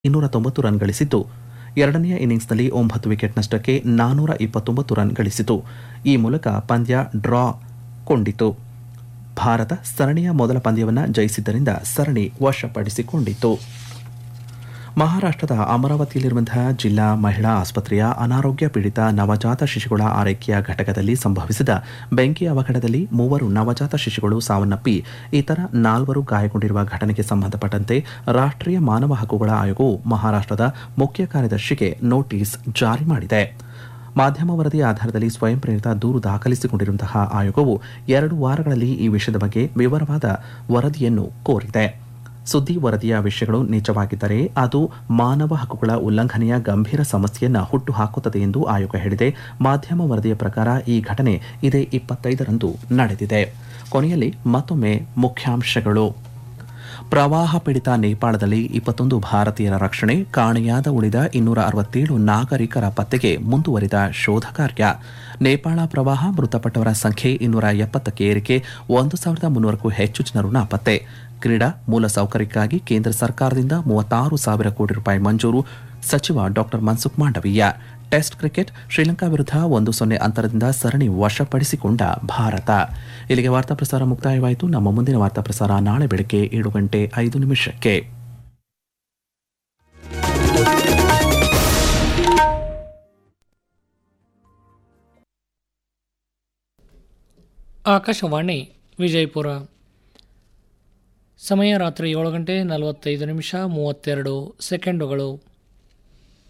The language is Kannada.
ಇನ್ನೂರ ತೊಂಬತ್ತು ರನ್ ಗಳಿಸಿದ್ದು ಎರಡನೆಯ ಇನ್ನಿಂಗ್ಸ್ನಲ್ಲಿ ಒಂಬತ್ತು ವಿಕೆಟ್ ನಷ್ಟಕ್ಕೆ ನಾನೂರ ಇಪ್ಪತ್ತೊಂಬತ್ತು ರನ್ ಗಳಿಸಿತು ಈ ಮೂಲಕ ಪಂದ್ಯ ಡ್ರಾ ಕೊಂಡಿತು ಭಾರತ ಸರಣಿಯ ಮೊದಲ ಪಂದ್ಯವನ್ನು ಜಯಿಸಿದ್ದರಿಂದ ಸರಣಿ ವಶಪಡಿಸಿಕೊಂಡಿತು ಮಹಾರಾಷ್ಟ್ರದ ಅಮರಾವತಿಯಲ್ಲಿರುವಂತಹ ಜಿಲ್ಲಾ ಮಹಿಳಾ ಆಸ್ಪತ್ರೆಯ ಅನಾರೋಗ್ಯ ಪೀಡಿತ ನವಜಾತ ಶಿಶುಗಳ ಆರೈಕೆಯ ಘಟಕದಲ್ಲಿ ಸಂಭವಿಸಿದ ಬೆಂಕಿ ಅವಘಡದಲ್ಲಿ ಮೂವರು ನವಜಾತ ಶಿಶುಗಳು ಸಾವನ್ನಪ್ಪಿ ಇತರ ನಾಲ್ವರು ಗಾಯಗೊಂಡಿರುವ ಘಟನೆಗೆ ಸಂಬಂಧಪಟ್ಟಂತೆ ರಾಷ್ಟ್ರೀಯ ಮಾನವ ಹಕ್ಕುಗಳ ಆಯೋಗವು ಮಹಾರಾಷ್ಟ್ರದ ಮುಖ್ಯ ಕಾರ್ಯದರ್ಶಿಗೆ ನೋಟಿಸ್ ಜಾರಿ ಮಾಡಿದೆ ಮಾಧ್ಯಮ ವರದಿ ಆಧಾರದಲ್ಲಿ ಸ್ವಯಂ ಪ್ರೇರಿತ ದೂರು ದಾಖಲಿಸಿಕೊಂಡಿರುವಂತಹ ಆಯೋಗವು ಎರಡು ವಾರಗಳಲ್ಲಿ ಈ ವಿಷಯದ ಬಗ್ಗೆ ವಿವರವಾದ ವರದಿಯನ್ನು ಕೋರಿದೆ ಸುದ್ದಿ ವರದಿಯ ವಿಷಯಗಳು ನಿಜವಾಗಿದ್ದರೆ ಅದು ಮಾನವ ಹಕ್ಕುಗಳ ಉಲ್ಲಂಘನೆಯ ಗಂಭೀರ ಸಮಸ್ಯೆಯನ್ನು ಹುಟ್ಟುಹಾಕುತ್ತದೆ ಎಂದು ಆಯೋಗ ಹೇಳಿದೆ ಮಾಧ್ಯಮ ವರದಿಯ ಪ್ರಕಾರ ಈ ಘಟನೆ ಇದೇ ಇಪ್ಪತ್ತೈದರಂದು ನಡೆದಿದೆ ಕೊನೆಯಲ್ಲಿ ಮತ್ತೊಮ್ಮೆ ಮುಖ್ಯಾಂಶಗಳು ಪ್ರವಾಹ ಪೀಡಿತ ನೇಪಾಳದಲ್ಲಿ ಇಪ್ಪತ್ತೊಂದು ಭಾರತೀಯರ ರಕ್ಷಣೆ ಕಾಣೆಯಾದ ಉಳಿದ ಇನ್ನೂರ ಅರವತ್ತೇಳು ನಾಗರಿಕರ ಪತ್ತೆಗೆ ಮುಂದುವರಿದ ಶೋಧ ಕಾರ್ಯ ನೇಪಾಳ ಪ್ರವಾಹ ಮೃತಪಟ್ಟವರ ಸಂಖ್ಯೆ ಇನ್ನೂರ ಎಪ್ಪತ್ತಕ್ಕೆ ಏರಿಕೆ ಒಂದು ಸಾವಿರದ ಮುನ್ನೂರಕ್ಕೂ ಹೆಚ್ಚು ಜನರು ನಾಪತ್ತೆ ಕ್ರೀಡಾ ಮೂಲಸೌಕರ್ಯಕ್ಕಾಗಿ ಕೇಂದ್ರ ಸರ್ಕಾರದಿಂದ ಮೂವತ್ತಾರು ಸಾವಿರ ಕೋಟಿ ರೂಪಾಯಿ ಮಂಜೂರು ಸಚಿವ doctor Mansukh Mandaviya test cricket Sri Lanka ವಿರುದ್ಧ ಒಂದು ಸೊನ್ನೆ ಅಂತರದಿಂದ ಸರಣಿ ವಶಪಡಿಸಿಕೊಂಡ ಭಾರತ ಇಲ್ಲಿಗೆ ವಾರ್ತಾ ಪ್ರಸಾರ ಮುಕ್ತಾಯವಾಯಿತು ನಮ್ಮ ಮುಂದಿನ ವಾರ್ತಾ ಪ್ರಸಾರ ನಾಳೆ ಬೆಳಗ್ಗೆ ಏಳು ಗಂಟೆ ಐದು ನಿಮಿಷಕ್ಕೆ ಆಕಾಶವಾಣಿ ವಿಜಯಪುರ ಸಮಯ ರಾತ್ರಿ ಏಳು ಗಂಟೆ ನಲವತ್ತೈದು ನಿಮಿಷ ಮೂವತ್ತೆರಡು ಸೆಕೆಂಡುಗಳು